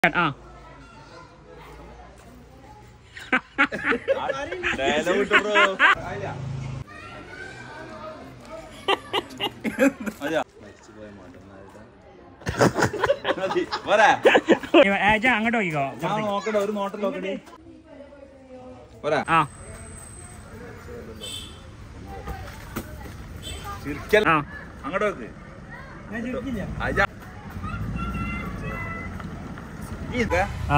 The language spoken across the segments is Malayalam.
ആ ഏജ അങ്ങോട്ട് നോക്കിക്കോ ഞാൻ നോക്കട്ടെ ഒരു നോട്ടം നോക്കട്ടെ പോരാ ആ ചിരിക്കൽ ആ അങ്ങോട്ട് നോക്ക് അയ്യ. ഈ ഇതാ. ആ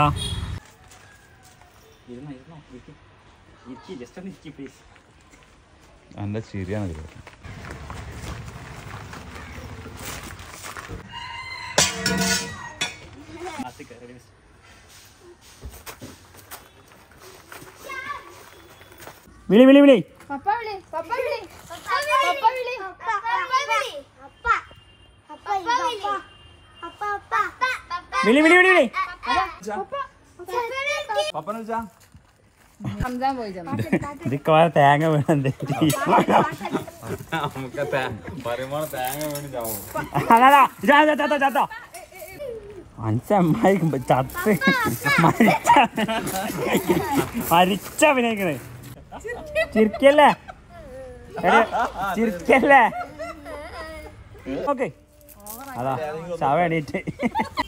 നല്ല ചിരിയാണ് വിളി വിളി വിളി പപ്പ വിളി പപ്പ വിളി പപ്പ വിളി വിളി വിളി വിളി വിളി പപ്പന വെച്ചാ റംസാൻ പോയി ചെന്നു ഇതൊക്കെ വേറെ തേങ്ങ വീണത് നമുക്ക് പറയുമ്പോൾ തേങ്ങ വീണ് ചാവും ചാത്തോ അഞ്ചമ്മായി ചത്ത് മരിച്ച മരിച്ച അഭിനയിക്കണേ ചിരിക്കല്ലേ എടേ, ചിരിക്കല്ലേ ഓക്കെ അതാ ശവ എണീറ്റ്